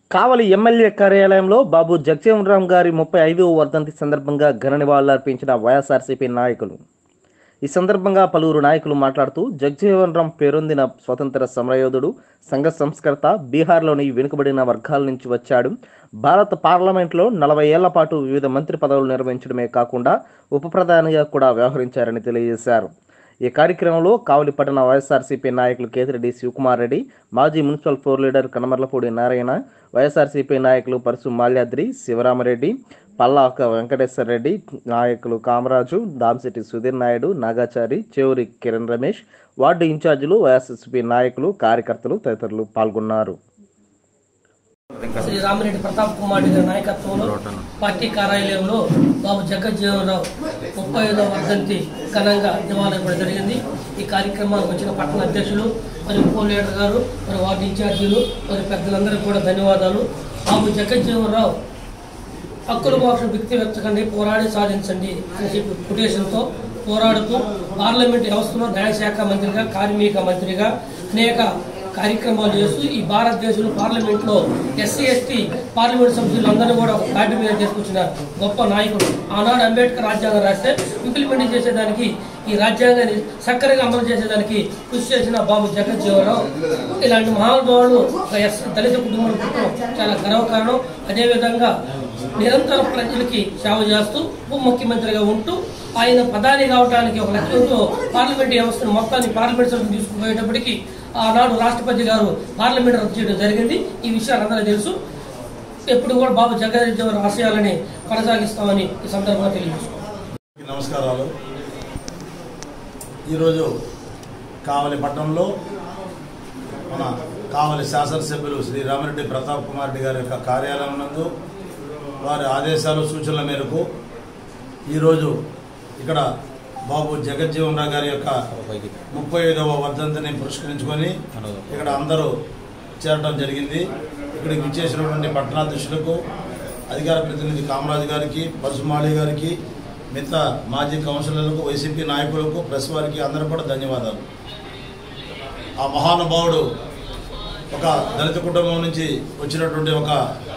కావలి MLA కార్యాలయంలో బాబు జగజీవన్ గారి ముప్పై ఐదవ వర్ధంతి సందర్భంగా ఘన నివాళులర్పించిన వైఎస్ఆర్సీపీ నాయకులు ఈ సందర్భంగా పలువురు నాయకులు మాట్లాడుతూ జగజీవన్ రామ్ పేరొందిన స్వతంత్ర సమరయోధుడు సంఘ సంస్కర్త బీహార్లోని వెనుకబడిన వర్గాల నుంచి వచ్చాడు భారత పార్లమెంట్లో నలభై ఏళ్ల పాటు వివిధ మంత్రి పదవులు నిర్వహించడమే కాకుండా ఉప ప్రధానిగా కూడా వ్యవహరించారని తెలియజేశారు ఈ కార్యక్రమంలో కావలి పట్టణ వైఎస్ఆర్సీపీ నాయకులు కేతిరెడ్డి శివకుమార్ రెడ్డి మాజీ municipal floor leader Kanamarlapudi Narayana YSRCP నాయకులు పరసు మాల్యాద్రి శివరామరెడ్డి పల్లాక వెంకటేశ్వర రెడ్డి నాయకులు కామరాజు దామశెట్టి సుధీర్ నాయుడు నాగాచారి చేవూరి కిరణ్ రమేష్ వార్డు ఇన్ఛార్జీలు వైఎస్ఆర్సీపీ నాయకులు కార్యకర్తలు తదితరులు పాల్గొన్నారు శ్రీ రామిరెడ్డి ప్రతాప్ కుమార్ రెడ్డి గారి నాయకత్వంలో పార్టీ కార్యాలయంలో బాబు జగజ్జీవనరావు ముప్పై ఐదవ వర్ధంతి ఘనంగా నివాళులు జరిగింది ఈ కార్యక్రమానికి వచ్చిన పట్టణ అధ్యక్షులు మరియు పోల్ లీడర్ గారు మరి వార్డు ఇన్ఛార్జీలు మరి పెద్దలందరికీ కూడా ధన్యవాదాలు బాబు జగజ్జీవనరావు హక్కుల కోసం వ్యక్తి వెచ్చకండి పోరాడి సాధించండి అని చెప్పి కొటేషన్తో పోరాడుతూ పార్లమెంట్ వ్యవస్థలో న్యాయశాఖ మంత్రిగా కార్మిక మంత్రిగా అనేక కార్యక్రమాలు చేస్తూ ఈ భారతదేశంలో పార్లమెంట్లో ఎస్సీ ఎస్టీ పార్లమెంట్ సభ్యులందరూ కూడా ఒక తాటి మీద తీసుకొచ్చినారు గొప్ప నాయకుడు ఆనాడు అంబేద్కర్ రాజ్యాంగం రాస్తే ఇంప్లిమెంట్ చేసేదానికి ఈ రాజ్యాంగాన్ని చక్కరగా అమలు చేసేదానికి కృషి చేసిన బాబు జగజ్జీవనరావు ఇలాంటి మహానుభావులు ఒక ఎస్ దళిత కుటుంబంలో పుట్టడం చాలా గర్వకారణం అదేవిధంగా నిరంతరం ప్రజలకి సేవ చేస్తూ ఉప ముఖ్యమంత్రిగా ఉంటూ ఆయన ప్రధాని కావడానికి ఒక లక్ష్యంతో పార్లమెంట్ వ్యవస్థను మొత్తాన్ని పార్లమెంట్ సభ్యులు తీసుకుపోయేటప్పటికి ఆనాడు రాష్ట్రపతి గారు పార్లమెంట్ రద్దు చేయడం జరిగింది ఈ విషయాలు అందరూ తెలుసు ఎప్పుడు కూడా బాబు జగన్ ఆశయాలని కొనసాగిస్తామని ఈ సందర్భంగా తెలియజేసుకుంటాం నమస్కారాలు ఈరోజు కావలి పట్టణంలో మన కావలి శాసనసభ్యులు శ్రీ రామిరెడ్డి ప్రతాప్ కుమార్ రెడ్డి గారి యొక్క కార్యాలయం నందు వారి ఆదేశాలు సూచనల మేరకు ఈరోజు ఇక్కడ బాబు జగజ్జీవన్ రావు గారి యొక్క ముప్పై ఐదవ వర్ధంతిని పురస్కరించుకొని ఇక్కడ అందరూ చేరడం జరిగింది ఇక్కడికి విచ్చేసినటువంటి పట్టణాధ్యక్షులకు అధికార ప్రతినిధి కామరాజు గారికి పరసుమాళి గారికి మిగతా మాజీ కౌన్సిలర్లకు వైసీపీ నాయకులకు ప్రెస్ వారికి అందరూ కూడా ధన్యవాదాలు ఆ మహానుభావుడు ఒక దళిత కుటుంబం నుంచి వచ్చినటువంటి ఒక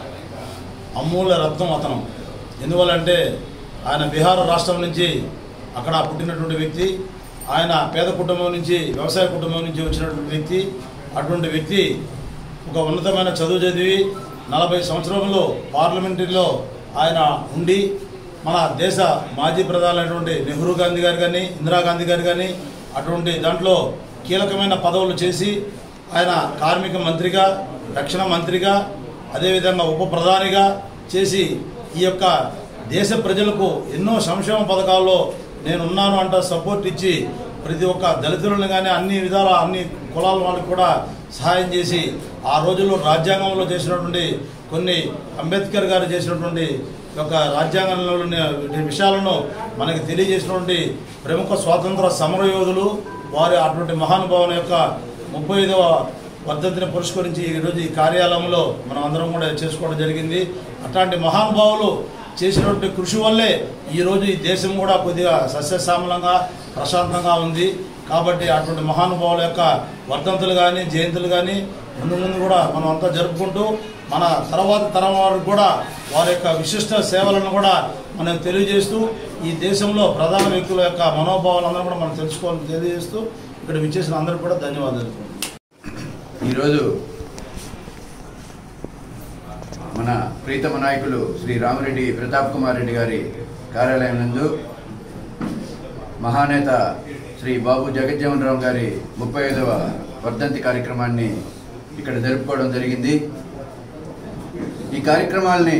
అమూల్య రత్నం అతను ఎందువల్లంటే ఆయన బీహార్ రాష్ట్రం నుంచి అక్కడ పుట్టినటువంటి వ్యక్తి ఆయన పేద కుటుంబం నుంచి వ్యవసాయ కుటుంబం నుంచి వచ్చినటువంటి వ్యక్తి అటువంటి వ్యక్తి ఒక ఉన్నతమైన చదువు చదివి నలభై సంవత్సరంలో పార్లమెంటరీలో ఆయన ఉండి మన దేశ మాజీ ప్రధానమైనటువంటి నెహ్రూ గాంధీ గారు కానీ ఇందిరాగాంధీ గారు కానీ అటువంటి దాంట్లో కీలకమైన పదవులు చేసి ఆయన కార్మిక మంత్రిగా రక్షణ మంత్రిగా అదేవిధంగా ఉప ప్రధానిగా చేసి ఈ యొక్క దేశ ప్రజలకు ఎన్నో సంక్షేమ పథకాల్లో నేనున్నాను అంట సపోర్ట్ ఇచ్చి ప్రతి ఒక్క దళితులను కానీ అన్ని విధాల అన్ని కులాల వాళ్ళకి కూడా సహాయం చేసి ఆ రోజుల్లో రాజ్యాంగంలో చేసినటువంటి కొన్ని అంబేద్కర్ గారు చేసినటువంటి యొక్క రాజ్యాంగంలోని విషయాలను మనకి తెలియజేసినటువంటి ప్రముఖ స్వాతంత్ర సమరయోధులు వారి అటువంటి మహానుభావుని యొక్క ముప్పై ఐదవ వర్ధంతిని పురస్కరించి ఈరోజు ఈ కార్యాలయంలో మనం అందరం కూడా చేసుకోవడం జరిగింది అట్లాంటి మహానుభావులు చేసినటువంటి కృషి వల్లే ఈరోజు ఈ దేశం కూడా కొద్దిగా సస్యశ్యామలంగా ప్రశాంతంగా ఉంది కాబట్టి అటువంటి మహానుభావుల యొక్క వర్ధంతులు కానీ జయంతులు కానీ ముందు ముందు కూడా మనం అంతా జరుపుకుంటూ మన తర్వాత తరం వారికి కూడా వారి యొక్క విశిష్ట సేవలను కూడా మనం తెలియజేస్తూ ఈ దేశంలో ప్రధాన వ్యక్తుల యొక్క మనోభావాలందరూ కూడా మనం తెలుసుకోవాలని తెలియజేస్తూ ఇక్కడ విచ్చేసిన అందరికీ కూడా ధన్యవాదాలు ఈరోజు మన ప్రీతమ నాయకులు శ్రీ రామరెడ్డి ప్రతాప్ కుమార్ రెడ్డి గారి కార్యాలయం నందు మహానేత శ్రీ బాబు జగజ్జీవన్ రావు గారి ముప్పై ఐదవ వర్ధంతి కార్యక్రమాన్ని ఇక్కడ జరుపుకోవడం జరిగింది ఈ కార్యక్రమాల్ని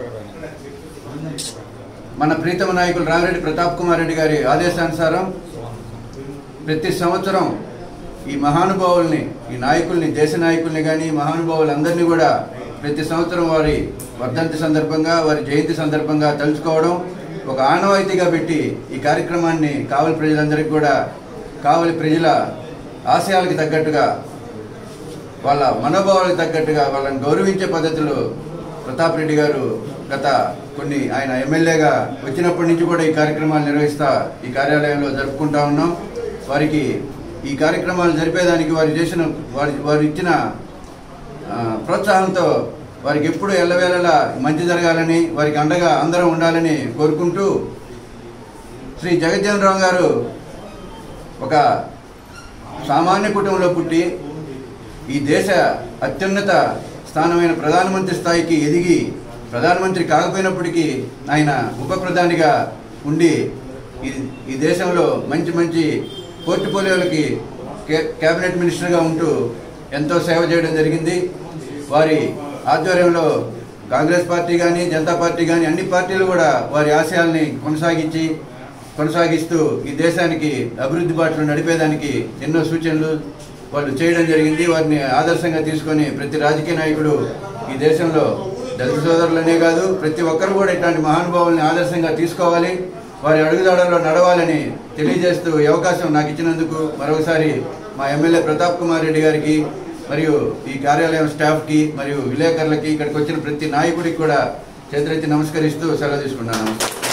మన ప్రీతమ నాయకులు రామిరెడ్డి ప్రతాప్ కుమార్ రెడ్డి గారి ఆదేశానుసారం ప్రతి సంవత్సరం ఈ మహానుభావుల్ని ఈ నాయకుల్ని దేశ నాయకుల్ని కానీ మహానుభావులందరినీ కూడా ప్రతి సంవత్సరం వారి వర్ధంతి సందర్భంగా వారి జయంతి సందర్భంగా తలుచుకోవడం ఒక ఆనవాయితీగా పెట్టి ఈ కార్యక్రమాన్ని కావలి ప్రజలందరికీ కూడా కావలి ప్రజల ఆశయాలకు తగ్గట్టుగా వాళ్ళ మనోభావాలకు తగ్గట్టుగా వాళ్ళని గౌరవించే పద్ధతిలో ప్రతాప్ రెడ్డి గారు గత కొన్ని ఆయన ఎమ్మెల్యేగా వచ్చినప్పటి నుంచి కూడా ఈ కార్యక్రమాలు నిర్వహిస్తా ఈ కార్యాలయంలో జరుపుకుంటా ఉన్నాం వారికి ఈ కార్యక్రమాలు జరిపేదానికి వారు చేసిన వారి వారు ఇచ్చిన ఆ, ప్రోత్సాహంతో వారికి ఎప్పుడు ఎల్లవేళలా మంచి జరగాలని వారికి అండగా అందరం ఉండాలని కోరుకుంటూ శ్రీ జగజ్జన్ రావు గారు ఒక సామాన్య కుటుంబంలో పుట్టి ఈ దేశ అత్యున్నత స్థానమైన ప్రధానమంత్రి స్థాయికి ఎదిగి ప్రధానమంత్రి కాకపోయినప్పటికీ ఆయన ఉప ప్రధానిగా ఉండి ఈ ఈ దేశంలో మంచి మంచి పోర్టుఫోలియోలకి కే- కేబినెట్ మినిస్టర్గా ఉంటూ ఎంతో సేవ చేయడం జరిగింది వారి ఆధ్వర్యంలో కాంగ్రెస్ పార్టీ కానీ జనతా పార్టీ కానీ అన్ని పార్టీలు కూడా వారి ఆశయాల్ని కొనసాగించి కొనసాగిస్తూ ఈ దేశానికి అభివృద్ధి బాటలో నడిపేదానికి ఎన్నో సూచనలు వాళ్ళు చేయడం జరిగింది వారిని ఆదర్శంగా తీసుకొని ప్రతి రాజకీయ నాయకుడు ఈ దేశంలో దళిత సోదరులనే కాదు ప్రతి ఒక్కరు కూడా ఇట్లాంటి మహానుభావుల్ని ఆదర్శంగా తీసుకోవాలి వారి అడుగుదాడలో నడవాలని తెలియజేస్తూ ఈ అవకాశం నాకు ఇచ్చినందుకు మరొకసారి మా ఎమ్మెల్యే ప్రతాప్ కుమార్ రెడ్డి గారికి మరియు ఈ కార్యాలయం స్టాఫ్కి మరియు విలేకరులకి ఇక్కడికి వచ్చిన ప్రతి నాయకుడికి కూడా చేతులెత్తి నమస్కరిస్తూ సెలవు తీసుకున్నాను నమస్కారం